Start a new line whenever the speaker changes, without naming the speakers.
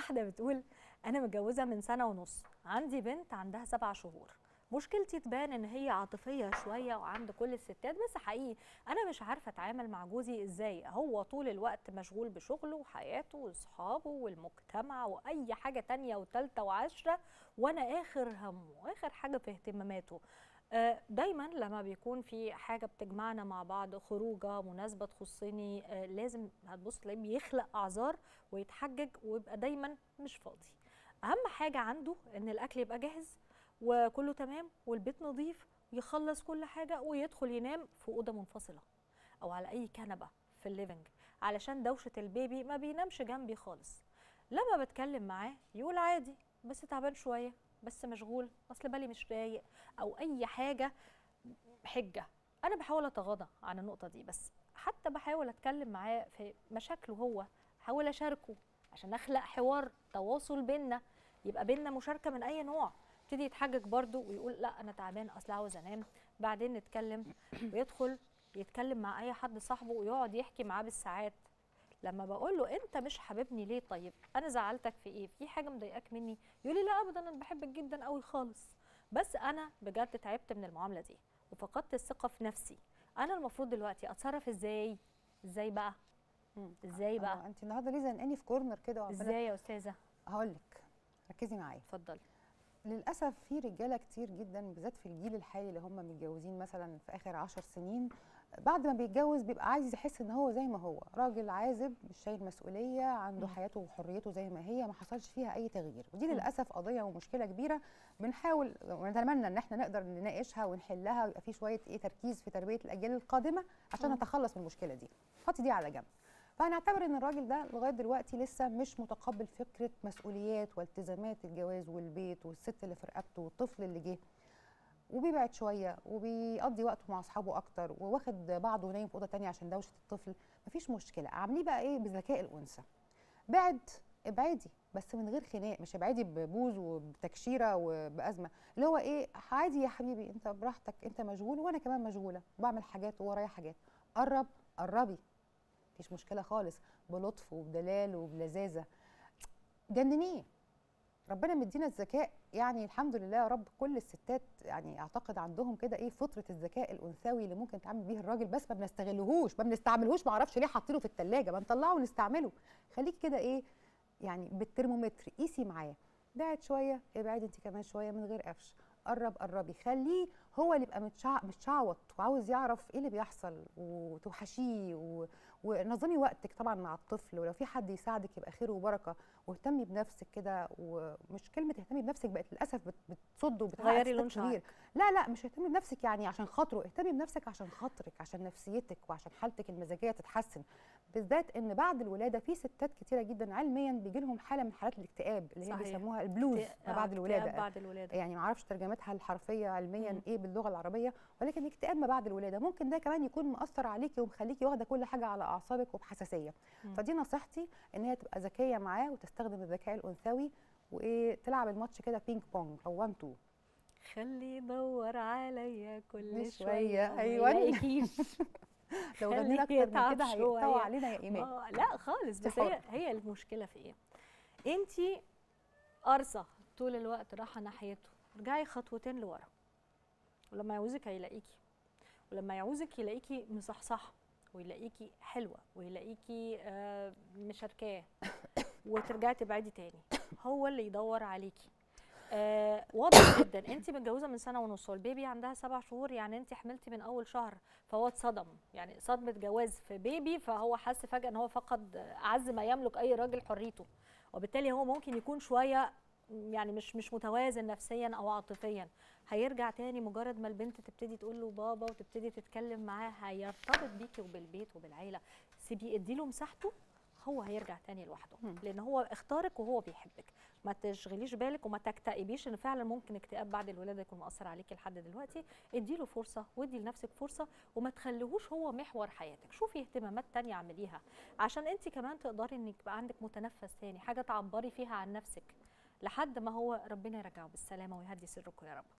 واحده بتقول انا متجوزه من سنه ونص عندي بنت عندها سبع شهور مشكلتي تبان ان هي عاطفيه شويه وعند كل الستات بس حقيقي انا مش عارفه اتعامل مع جوزي ازاي هو طول الوقت مشغول بشغله وحياته واصحابه والمجتمع واي حاجه تانية وتالتة وعشرة وانا اخر همه واخر حاجه في اهتماماته آه، دايما لما بيكون في حاجه بتجمعنا مع بعض خروجه مناسبه تخصني آه، لازم هتبص تلاقيه بيخلق اعذار ويتحجج ويبقى دايما مش فاضي اهم حاجه عنده ان الاكل يبقى جاهز وكله تمام والبيت نظيف يخلص كل حاجه ويدخل ينام في اوضه منفصله او على اي كنبه في الليفنج علشان دوشه البيبي ما بينامش جنبي خالص لما بتكلم معاه يقول عادي بس تعبان شويه بس مشغول اصل بالي مش رايق او اي حاجه حجه انا بحاول اتغاضى عن النقطه دي بس حتى بحاول اتكلم معاه في مشاكله هو بحاول اشاركه عشان اخلق حوار تواصل بينا يبقى بينا مشاركه من اي نوع يبتدي يتحجج برضه ويقول لا انا تعبان اصل عاوز انام بعدين نتكلم ويدخل يتكلم مع اي حد صاحبه ويقعد يحكي معاه بالساعات لما بقول له انت مش حاببني ليه طيب انا زعلتك في ايه في حاجه مضايقاك مني يقول لي لا ابدا انا بحبك جدا قوي خالص بس انا بجد تعبت من المعامله دي وفقدت الثقه في نفسي انا المفروض دلوقتي اتصرف ازاي ازاي بقى
مم.
ازاي بقى
آه، انت النهارده ليه زنقاني في كورنر كده وعمالة-
ازاي يا استاذه
هقول لك ركزي معايا
اتفضلي
للاسف في رجاله كتير جدا بالذات في الجيل الحالي اللي هم متجوزين مثلا في اخر عشر سنين بعد ما بيتجوز بيبقى عايز يحس ان هو زي ما هو راجل عازب مش شايل مسؤوليه عنده
مم.
حياته وحريته زي ما هي ما حصلش فيها اي تغيير ودي
مم.
للاسف قضيه ومشكله كبيره بنحاول ونتمنى ان احنا نقدر نناقشها ونحلها ويبقى في شويه ايه تركيز في تربيه الاجيال القادمه عشان
مم.
نتخلص من المشكله دي حطي دي على جنب فهنعتبر ان الراجل ده لغايه دلوقتي لسه مش متقبل فكره مسؤوليات والتزامات الجواز والبيت والست اللي في رقبته والطفل اللي جه وبيبعد شويه وبيقضي وقته مع اصحابه اكتر وواخد بعضه ونايم في اوضه تانية عشان دوشه الطفل مفيش مشكله عامليه بقى ايه بذكاء الانثى بعد ابعدي بس من غير خناق مش ابعدي ببوز وبتكشيره وبازمه اللي هو ايه عادي يا حبيبي انت براحتك انت مشغول وانا كمان مشغوله وبعمل حاجات وورايا حاجات قرب قربي مفيش مشكله خالص بلطف وبدلال وبلذاذه جننيه ربنا مدينا الذكاء يعني الحمد لله يا رب كل الستات يعني اعتقد عندهم كده ايه فطره الذكاء الانثوي اللي ممكن تعمل بيه الراجل بس ما بنستغلهوش ما بنستعملهوش ما اعرفش ليه حاطينه في الثلاجه ما نطلعه ونستعمله خليك كده ايه يعني بالترمومتر قيسي معاه بعد شويه ابعدي انت كمان شويه من غير قفش قرب قربي خليه هو اللي يبقى متشع... متشعوط وعاوز يعرف ايه اللي بيحصل وتوحشيه و... ونظمي وقتك طبعا مع الطفل ولو في حد يساعدك يبقى خير وبركه واهتمي بنفسك كده ومش كلمه اهتمي بنفسك بقت للاسف بت... بتصد وبتحقق
غيري
ستات
لون
كتير.
شعرك.
لا لا مش اهتمي بنفسك يعني عشان خاطره اهتمي بنفسك عشان خاطرك عشان نفسيتك وعشان حالتك المزاجيه تتحسن بالذات ان بعد الولاده في ستات كتيره جدا علميا بيجي لهم حاله من حالات الاكتئاب اللي هي
صحيح.
بيسموها البلوز
اكتئاب-
ما بعد
آه،
الولاده
اكتئاب بعد الولاده
يعني ما اعرفش ترجمتها الحرفيه علميا
مم.
ايه باللغه العربيه ولكن اكتئاب ما بعد الولاده ممكن ده كمان يكون مأثر عليكي ومخليكي واخده كل حاجه على اعصابك وبحساسيه
مم.
فدي نصيحتي ان هي تبقى ذكيه معاه وتستخدم الذكاء الانثوي وايه تلعب الماتش كده بينج بونج او 1 2
خلي يدور عليا كل
شوية،
شويه وما
أيوة.
يلاقيكيش
لو
خليه
غنينا اكتر من
يتعب
كده هيقطعوا
شوية.
علينا يا ايمان
آه لا خالص
دي
بس هي
حرة.
هي المشكله في ايه انت قرصه طول الوقت رايحه ناحيته ارجعي خطوتين لورا ولما يعوزك هيلاقيكي ولما يعوزك يلاقيكي مصحصحه ويلاقيكي حلوه ويلاقيكي آه مشاركاه وترجعي تبعدي تاني هو اللي يدور عليكي آه واضح جدا انت متجوزه من سنه ونص والبيبي عندها سبع شهور يعني انت حملتي من اول شهر فهو اتصدم يعني صدمه جواز في بيبي فهو حس فجاه ان هو فقد اعز ما يملك اي راجل حريته وبالتالي هو ممكن يكون شويه يعني مش مش متوازن نفسيا او عاطفيا هيرجع تاني مجرد ما البنت تبتدي تقول له بابا وتبتدي تتكلم معاه هيرتبط بيكي وبالبيت وبالعيله سيبيه اديله مساحته هو هيرجع تاني لوحده
مم.
لان هو اختارك وهو بيحبك ما تشغليش بالك وما تكتئبيش ان فعلا ممكن اكتئاب بعد الولاده يكون مأثر عليكي لحد دلوقتي اديله فرصه وادي لنفسك فرصه وما تخليهوش هو محور حياتك شوفي اهتمامات تانية اعمليها عشان انت كمان تقدري انك يبقى عندك متنفس تاني حاجه تعبري فيها عن نفسك لحد ما هو ربنا يرجعه بالسلامه ويهدي سركم يا رب